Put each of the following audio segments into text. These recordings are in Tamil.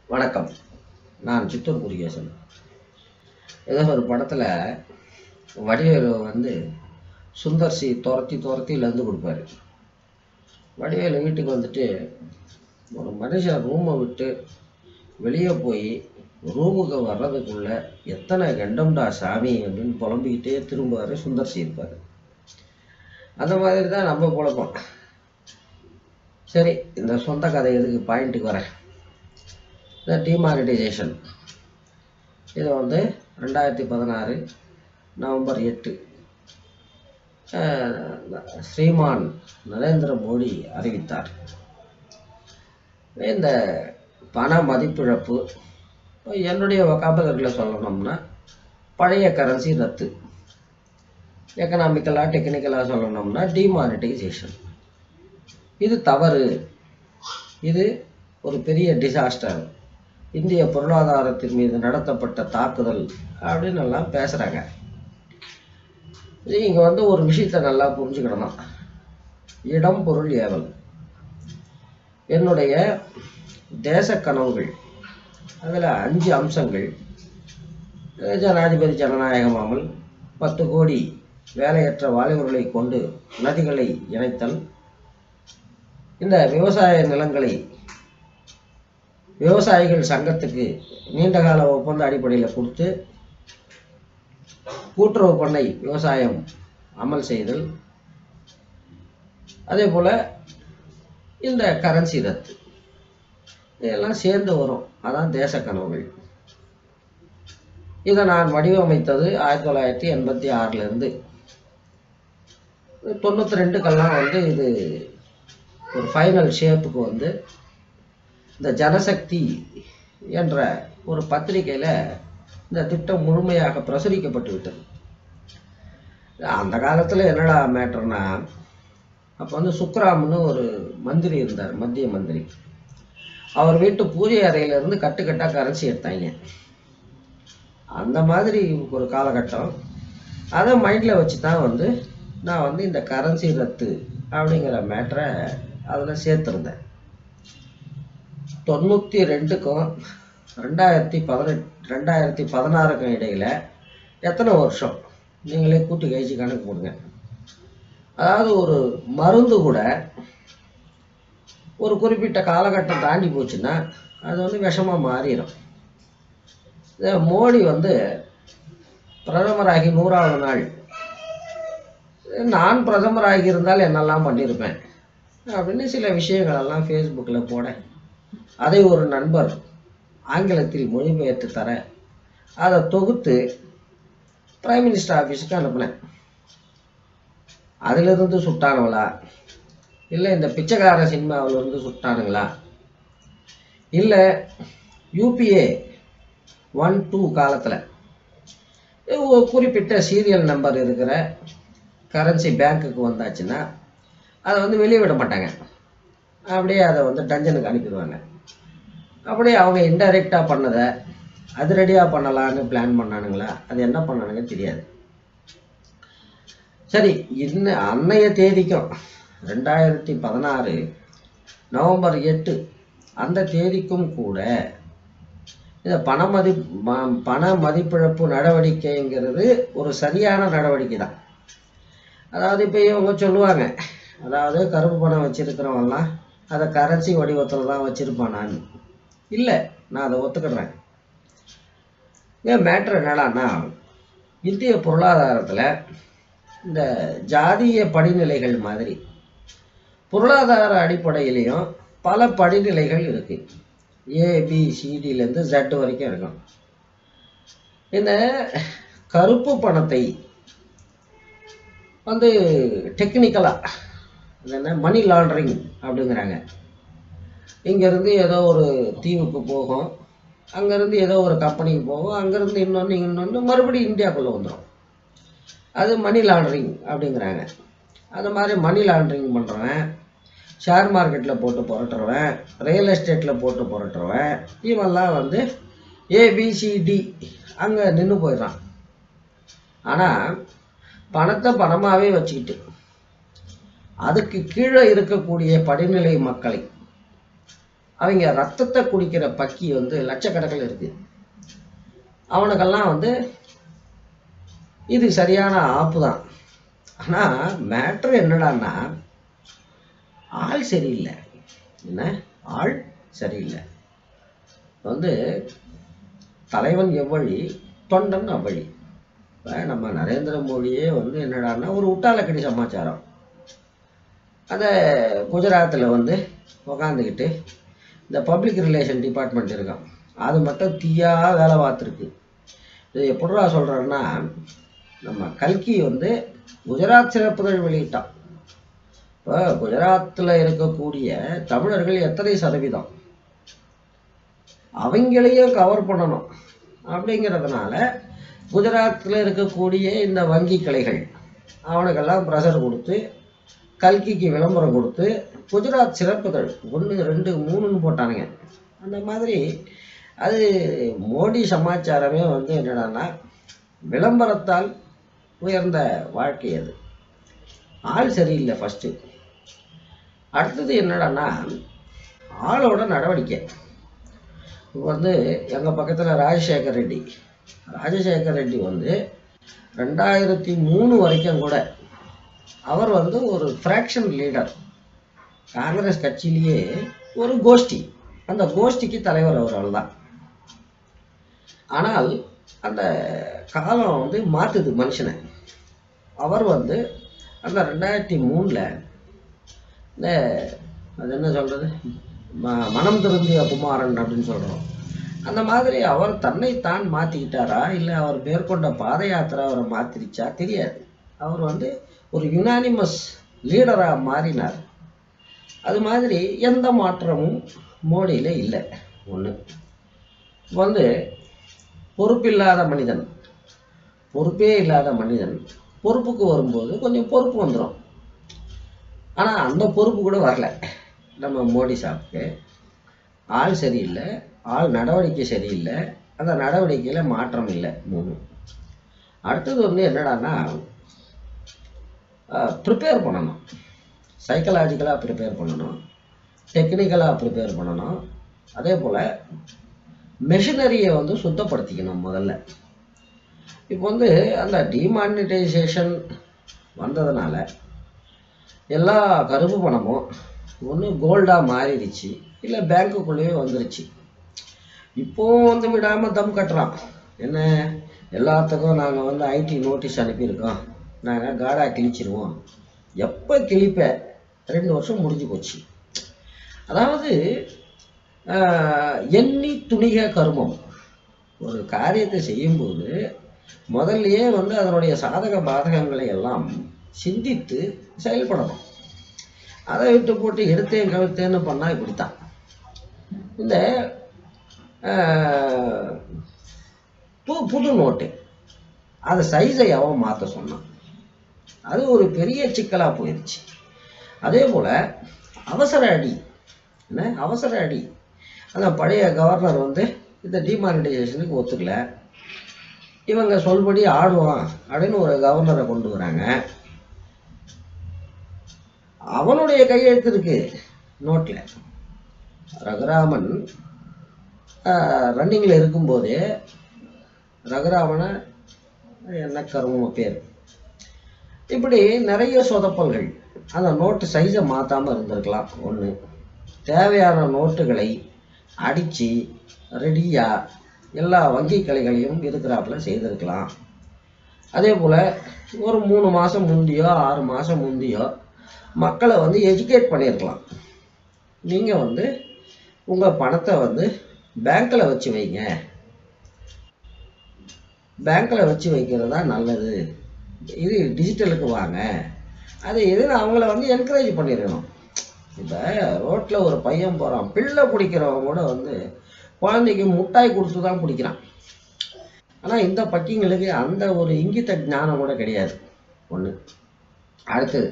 வணக்கம் நான் சித்தூர் முருகேசன் ஏதோ ஒரு படத்தில் வடிவேலு வந்து சுந்தர் சி துரத்தி துரத்தி லந்து கொடுப்பாரு வடிவேலு வீட்டுக்கு வந்துட்டு ஒரு மனுஷன் ரூமை விட்டு வெளியே போய் ரூமுக்கு வர்றதுக்குள்ள எத்தனை கண்டம்டா சாமி அப்படின்னு புலம்பிக்கிட்டே திரும்புவார் சுந்தர் சி இருப்பார் அந்த மாதிரி தான் நம்ம புழப்போம் சரி இந்த சொந்த கதை எதுக்கு பாயிண்ட்டுக்கு வரேன் இந்த டிமானிட்டைசேஷன் இது வந்து ரெண்டாயிரத்தி பதினாறு நவம்பர் எட்டு அஹ், ஸ்ரீமான் நரேந்திர மோடி அறிவித்தார் இந்த பண மதிப்பிழப்பு என்னுடைய வக்காபலரில் சொல்லணும்னா பழைய கரன்சி ரத்து எக்கனாமிக்கலாக டெக்னிக்கலாக சொல்லணும்னா டிமானிட்டைசேஷன் இது தவறு இது ஒரு பெரிய டிசாஸ்டர் இந்திய பொருளாதாரத்தின் மீது நடத்தப்பட்ட தாக்குதல் அப்படின்னு எல்லாம் பேசுகிறாங்க இங்கே வந்து ஒரு விஷயத்தை நல்லா புரிஞ்சுக்கிடணும் இடம் பொருள் ஏவல் என்னுடைய தேச கனவுகள் அதில் அஞ்சு அம்சங்கள் அஹ் ஜனாதிபதி ஜனநாயகமாமல் பத்து கோடி வேலையற்ற வாலிபர்களை கொண்டு நதிகளை இணைத்தல் இந்த விவசாய நிலங்களை விவசாயிகள் சங்கத்துக்கு நீண்டகால ஒப்பந்த அடிப்படையில் கொடுத்து கூட்டுறவு பண்ணை விவசாயம் அமல் செய்தல் அதே போல் இந்த கரன்சி ரத்து இதெல்லாம் சேர்ந்து வரும் அதான் தேச கனவுகள் இதை நான் வடிவமைத்தது ஆயிரத்தி தொள்ளாயிரத்தி எண்பத்தி ஆறுலேருந்து தொண்ணூற்றி ரெண்டுக்கெல்லாம் வந்து இது ஒரு ஃபைனல் ஷேப்புக்கு வந்து இந்த ஜனசக்தி என்ற ஒரு பத்திரிகையில் இந்த திட்டம் முழுமையாக பிரசுரிக்கப்பட்டு விட்டது அந்த காலத்தில் என்னடா மேட்டர்னா அப்போ வந்து சுக்ராம்னு ஒரு மந்திரி இருந்தார் மத்திய மந்திரி அவர் வீட்டு பூஜை அறையிலேருந்து கட்டுக்கட்டாக கரன்சி எடுத்தாங்க அந்த மாதிரி ஒரு காலகட்டம் அதை மைண்டில் வச்சு தான் வந்து நான் வந்து இந்த கரன்சி ரத்து அப்படிங்கிற மேட்டரை அதில் சேர்த்துருந்தேன் தொண்ணூற்றி ரெண்டுக்கும் ரெண்டாயிரத்தி பதினெட் ரெண்டாயிரத்தி பதினாறுக்கும் இடையில் எத்தனை வருஷம் நீங்களே கூட்டி கழிச்சு கணக்கு போடுங்க அதாவது ஒரு மருந்து கூட ஒரு குறிப்பிட்ட காலகட்டம் தாண்டி போச்சுன்னா அது வந்து விஷமாக மாறிடும் இந்த மோடி வந்து பிரதமராகி நூறாவது நாள் நான் பிரதமராகி இருந்தால் என்னெல்லாம் பண்ணியிருப்பேன் அப்படின்னு சில விஷயங்களெல்லாம் ஃபேஸ்புக்கில் போட அதை ஒரு நண்பர் ஆங்கிலத்தில் மொழிபெயர்த்து தர அதை தொகுத்து பிரைம் மினிஸ்டர் ஆஃபீஸுக்கு அனுப்பினேன் அதிலிருந்து சுட்டானுங்களா இல்லை இந்த பிச்சைக்கார சினிமாவிலிருந்து சுட்டானுங்களா இல்லை யூபிஏ ஒன் டூ காலத்தில் ஒரு குறிப்பிட்ட சீரியல் நம்பர் இருக்கிற கரன்சி பேங்க்குக்கு வந்தாச்சுன்னா அதை வந்து வெளியே விட மாட்டாங்க அப்படியே அதை வந்து டஞ்சனுக்கு அனுப்பிடுவாங்க அப்படியே அவங்க இன்டைரக்டாக பண்ணதை அதிரடியாக பண்ணலான்னு பிளான் பண்ணானுங்களா அது என்ன பண்ணானுங்க தெரியாது சரி இன்னும் அன்னைய தேதிக்கும் ரெண்டாயிரத்தி பதினாறு நவம்பர் எட்டு அந்த தேதிக்கும் கூட இந்த பண மதி ம- பண மதிப்பிழப்பு நடவடிக்கைங்கிறது ஒரு சரியான நடவடிக்கை தான் அதாவது இப்போ இவங்க சொல்லுவாங்க அதாவது கருப்பு பணம் வச்சிருக்கிறவன்லாம் அதை கரன்சி வடிவத்தில் தான் வச்சுருப்பானான்னு இல்லை நான் அதை ஒத்துக்கிடுறேன் ஏன் மேட்ரு என்னடான்னா இந்திய பொருளாதாரத்தில் இந்த ஜாதிய படிநிலைகள் மாதிரி பொருளாதார அடிப்படையிலையும் பல படிநிலைகள் இருக்கு ஏபிசிடிலேருந்து ஜெட் வரைக்கும் இருக்கும் இந்த கருப்பு பணத்தை வந்து டெக்னிக்கலாக என்ன மணி லாண்டரிங் அப்படிங்கிறாங்க இங்கேருந்து ஏதோ ஒரு தீவுக்கு போகும் அங்கேருந்து ஏதோ ஒரு கம்பெனிக்கு போகும் அங்கேருந்து இன்னொன்று இன்னொன்று மறுபடியும் இந்தியாவுக்குள்ளே வந்துடும் அது மணி லாண்டரிங் அப்படிங்கிறாங்க அது மாதிரி மணி லாண்டரிங் பண்ணுறவன் ஷேர் மார்க்கெட்டில் போட்டு புரட்டுறவன் ரியல் எஸ்டேட்டில் போட்டு புரட்டுறவன் இவெல்லாம் வந்து ஏபிசிடி அங்கே நின்று போயிடுறான் ஆனால் பணத்தை பணமாகவே வச்சுக்கிட்டு அதுக்கு கீழே இருக்கக்கூடிய படிநிலை மக்களை அவங்க ரத்தத்தை குடிக்கிற பக்கி வந்து லட்சக்கணக்கில் இருக்கு அவனுக்கெல்லாம் வந்து இது சரியான ஆப்பு தான் ஆனால் மேட்ரு என்னடான்னா ஆள் சரியில்லை என்ன ஆள் சரியில்லை வந்து தலைவன் எவ்வழி தொண்டன் அவ்வழி இப்போ நம்ம நரேந்திர மோடியே வந்து என்னடான்னா ஒரு உட்டாலக்கடி சமாச்சாரம் அதை குஜராத்தில் வந்து உக்காந்துக்கிட்டு இந்த பப்ளிக் ரிலேஷன் டிபார்ட்மெண்ட் இருக்கான் அது மட்டும் தீயா வேலை பார்த்துருக்கு இது எப்படிடா சொல்கிறேன்னா நம்ம கல்கி வந்து குஜராத் சிறப்புகள் வெளியிட்டான் இப்போ குஜராத்தில் இருக்கக்கூடிய தமிழர்கள் எத்தனை சதவீதம் அவங்களையும் கவர் பண்ணணும் அப்படிங்கிறதுனால குஜராத்தில் இருக்கக்கூடிய இந்த வங்கி கிளைகள் அவனுக்கெல்லாம் ப்ரெஷர் கொடுத்து கல்கிக்கு விளம்பரம் கொடுத்து குஜராத் சிறப்புகள் ஒன்று ரெண்டு மூணுன்னு போட்டானுங்க அந்த மாதிரி அது மோடி சமாச்சாரமே வந்து என்னடான்னா விளம்பரத்தால் உயர்ந்த வாழ்க்கை அது ஆள் சரியில்லை ஃபஸ்ட்டு அடுத்தது என்னடான்னா ஆளோட நடவடிக்கை இப்போ வந்து எங்கள் பக்கத்தில் ராஜசேகர் ரெட்டி ராஜசேகர் ரெட்டி வந்து ரெண்டாயிரத்தி மூணு வரைக்கும் கூட அவர் வந்து ஒரு ஃப்ராக்ஷன் லீடர் காங்கிரஸ் கட்சியிலேயே ஒரு கோஷ்டி அந்த கோஷ்டிக்கு தலைவர் அவர் அவ்வளோதான் ஆனால் அந்த காலம் வந்து மாற்றுது மனுஷனை அவர் வந்து அந்த ரெண்டாயிரத்தி மூணில் இந்த அது என்ன சொல்கிறது ம மனம் திருந்திய குமாரன் அப்படின்னு சொல்கிறோம் அந்த மாதிரி அவர் தன்னை தான் மாற்றிக்கிட்டாரா இல்லை அவர் மேற்கொண்ட பாத யாத்திரை அவரை மாற்றிருச்சா தெரியாது அவர் வந்து ஒரு யுனானிமஸ் லீடராக மாறினார் அது மாதிரி எந்த மாற்றமும் மோடியில் இல்லை ஒன்று வந்து பொறுப்பில்லாத மனிதன் பொறுப்பே இல்லாத மனிதன் பொறுப்புக்கு வரும்போது கொஞ்சம் பொறுப்பு வந்துடும் ஆனால் அந்த பொறுப்பு கூட வரல நம்ம மோடி சாப்பிட்டு ஆள் சரியில்லை ஆள் நடவடிக்கை சரியில்லை அந்த நடவடிக்கையில் மாற்றம் இல்லை மூணு அடுத்தது வந்து என்னடான்னா ப்ரிப்பேர் பண்ணணும் சைக்கலாஜிக்கலாக ப்ரிப்பேர் பண்ணணும் டெக்னிக்கலாக ப்ரிப்பேர் பண்ணணும் அதே போல் மெஷினரியை வந்து சுத்தப்படுத்திக்கணும் முதல்ல இப்போ வந்து அந்த டிமானிட்டைசேஷன் வந்ததுனால எல்லா கருப்பு பணமும் ஒன்று கோல்டாக மாறிடுச்சு இல்லை பேங்க்குள்ளேயே வந்துருச்சு இப்போ வந்து விடாமல் தம் கட்டுறான் என்ன எல்லாத்துக்கும் நாங்கள் வந்து ஐடி நோட்டீஸ் அனுப்பியிருக்கோம் நாங்கள் காடா கிழிச்சிருவோம் எப்போ கிழிப்ப ரெண்டு வருஷம் முடிஞ்சு போச்சு அதாவது ஆஹ், எண்ணி துணிக கருமம் ஒரு காரியத்தை செய்யும்போது முதல்லயே வந்து அதனுடைய சாதக பாதகங்களை எல்லாம் சிந்தித்து செயல்படணும் அதை விட்டு போட்டு எடுத்தேன் கவிழ்த்தேன்னு பண்ணால் இப்படித்தான் இந்த ஆஹ், பு- புது நோட்டு அதை சைஸை அவன் மாற்ற சொன்னான் அது ஒரு பெரிய சிக்கலாக போயிடுச்சு அதே போல் அவசர அடி என்ன அவசர அடி அந்த பழைய கவர்னர் வந்து இந்த டிமானிட்டைசேஷனுக்கு ஒத்துக்கல இவங்க சொல்படி ஆடுவான் அப்படின்னு ஒரு கவர்னரை கொண்டு வராங்க அவனுடைய கையெழுத்து இருக்கு நோட்டில் ரகுராமன் ரன்னிங்கில் இருக்கும்போதே ரகுராமனை என்ன கரும பேர் இப்படி நிறைய சொதப்பல்கள் அந்த நோட்டு சைஸை மாற்றாமல் இருந்திருக்கலாம் ஒன்று தேவையான நோட்டுகளை அடித்து ரெடியாக எல்லா வங்கி கிளைகளையும் இருக்கிறாப்புல செய்திருக்கலாம் அதே போல் ஒரு மூணு மாதம் முந்தியோ ஆறு மாதம் முந்தியோ மக்களை வந்து எஜுகேட் பண்ணியிருக்கலாம் நீங்கள் வந்து உங்கள் பணத்தை வந்து பேங்க்கில் வச்சு வைங்க பேங்க்கில் வச்சு வைக்கிறது தான் நல்லது இது டிஜிட்டலுக்கு வாங்க அது எதுன்னு அவங்கள வந்து என்கரேஜ் பண்ணிடணும் இப்போ ரோட்டில் ஒரு பையன் போகிறான் பிள்ளை பிடிக்கிறவன் கூட வந்து குழந்தைக்கு முட்டாய் கொடுத்து தான் பிடிக்கிறான் ஆனால் இந்த பக்கிங்களுக்கு அந்த ஒரு இங்கித்த ஞானம் கூட கிடையாது ஒன்று அடுத்தது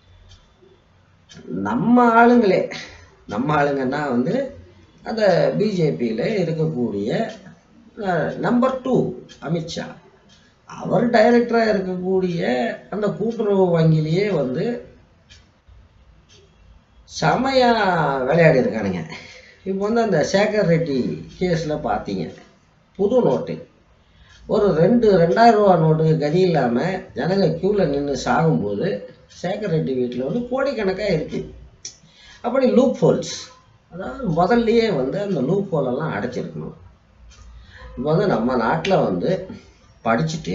நம்ம ஆளுங்களே நம்ம ஆளுங்கன்னா வந்து அந்த பிஜேபியில் இருக்கக்கூடிய நம்பர் டூ அமித்ஷா அவர் டைரக்டராக இருக்கக்கூடிய அந்த கூட்டுறவு வங்கியிலேயே வந்து செமையா விளையாடி இருக்கானுங்க இப்போ வந்து அந்த சேகர் ரெட்டி கேஸில் பார்த்தீங்க புது நோட்டு ஒரு ரெண்டு ரெண்டாயிரம் ரூபா நோட்டுக்கு கதி இல்லாமல் ஜனங்க க்யூவில் நின்று சாகும்போது சேகர் ரெட்டி வீட்டில் வந்து கோடிக்கணக்காக இருக்குது அப்படி லூப் ஹோல்ஸ் அதாவது முதல்லையே வந்து அந்த லூப் ஹோலெல்லாம் அடைச்சிருக்கணும் இப்போ வந்து நம்ம நாட்டில் வந்து படிச்சுட்டு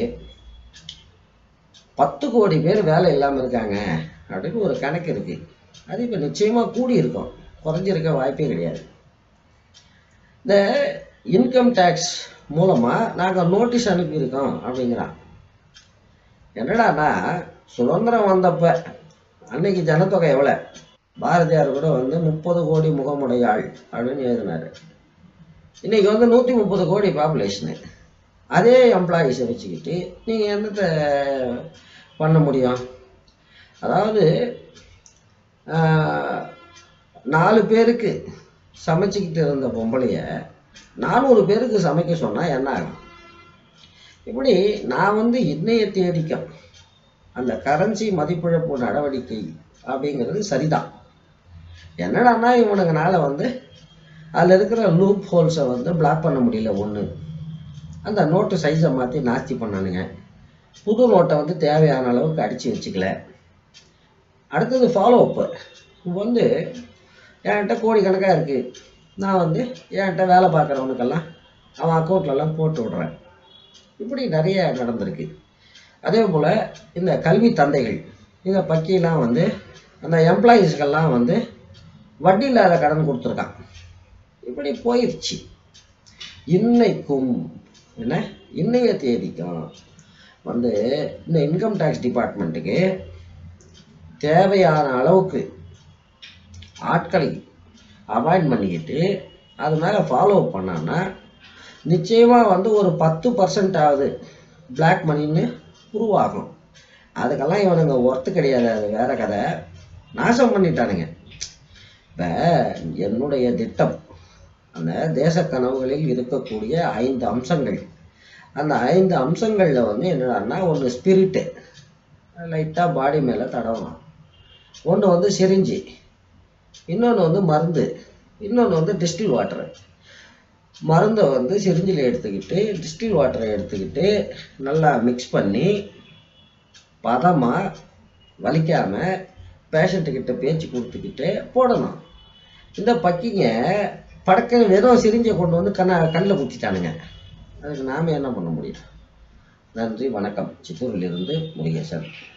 பத்து கோடி பேர் வேலை இல்லாமல் இருக்காங்க அப்படின்னு ஒரு கணக்கு இருக்குது அது இப்போ நிச்சயமாக கூடி இருக்கும் குறைஞ்சிருக்க வாய்ப்பே கிடையாது இந்த இன்கம் டேக்ஸ் மூலமாக நாங்கள் நோட்டீஸ் அனுப்பியிருக்கோம் அப்படிங்கிறான் என்னடான்னா சுதந்திரம் வந்தப்ப அன்னைக்கு ஜனத்தொகை எவ்வளோ பாரதியார் கூட வந்து முப்பது கோடி முகமுடையாள் அப்படின்னு எழுதினாரு இன்னைக்கு வந்து நூற்றி முப்பது கோடி பாப்புலேஷனு அதே எம்ப்ளாயீஸை வச்சுக்கிட்டு நீங்கள் என்னத்தை பண்ண முடியும் அதாவது ஆஹ், நாலு பேருக்கு சமைச்சிக்கிட்டு இருந்த பொம்பளைய நானூறு பேருக்கு சமைக்க சொன்னால் என்ன ஆகும் இப்படி நான் வந்து இன்னைய தேதிக்கும் அந்த கரன்சி மதிப்பிழப்பு நடவடிக்கை அப்படிங்கிறது சரிதான் என்னடான்னா இவனுங்கனால வந்து அதில் இருக்கிற லூப் ஹோல்ஸை வந்து பிளாக் பண்ண முடியல ஒன்று அந்த நோட்டு சைஸை மாற்றி நாஸ்தி பண்ணானுங்க புது நோட்டை வந்து தேவையான அளவுக்கு அடித்து வச்சுக்கல அடுத்தது ஃபாலோ அப்பு இப்போ வந்து என்கிட்ட கோடிக்கணக்காக இருக்குது நான் வந்து என்கிட்ட வேலை பார்க்குறவனுக்கெல்லாம் அவன் அக்கௌண்ட்லலாம் போட்டு விட்றேன் இப்படி நிறைய நடந்திருக்கு அதே போல் இந்த கல்வி தந்தைகள் இதை பற்றிலாம் வந்து அந்த எம்ப்ளாயீஸ்க்கெல்லாம் வந்து வட்டி இல்லாத கடன் கொடுத்துருக்கான் இப்படி போயிடுச்சு இன்னைக்கும் என்ன இன்னைய தேதிக்கும் வந்து இந்த இன்கம் டேக்ஸ் டிபார்ட்மெண்ட்டுக்கு தேவையான அளவுக்கு ஆட்களை அவாய்ட் பண்ணிக்கிட்டு அது மேலே ஃபாலோ பண்ணான்னா நிச்சயமாக வந்து ஒரு பத்து பர்சன்ட் ஆகுது பிளாக் மணின்னு உருவாகும் அதுக்கெல்லாம் இவனுங்க ஒர்த்து கிடையாது அது வேற கதை நாசம் பண்ணிட்டானுங்க இப்போ என்னுடைய திட்டம் அந்த தேச கனவுகளில் இருக்கக்கூடிய ஐந்து அம்சங்கள் அந்த ஐந்து அம்சங்களில் வந்து என்னடான்னா ஒன்று ஸ்பிரிட்டு லைட்டாக பாடி மேலே தடவணும் ஒன்று வந்து சிரிஞ்சி இன்னொன்று வந்து மருந்து இன்னொன்று வந்து டிஸ்டில் வாட்டரு மருந்தை வந்து சிரிஞ்சில் எடுத்துக்கிட்டு டிஸ்டில் வாட்டரை எடுத்துக்கிட்டு நல்லா மிக்ஸ் பண்ணி பதமாக வலிக்காமல் பேஷண்ட்டுக்கிட்ட பேச்சு கொடுத்துக்கிட்டு போடணும் இந்த பக்கிங்க படக்க வெறும் சிரிஞ்சை கொண்டு வந்து கண்ண கண்ணில் குத்திட்டானுங்க அதுக்கு நாம் என்ன பண்ண முடியும் நன்றி வணக்கம் சித்தூரிலிருந்து முருகேசன்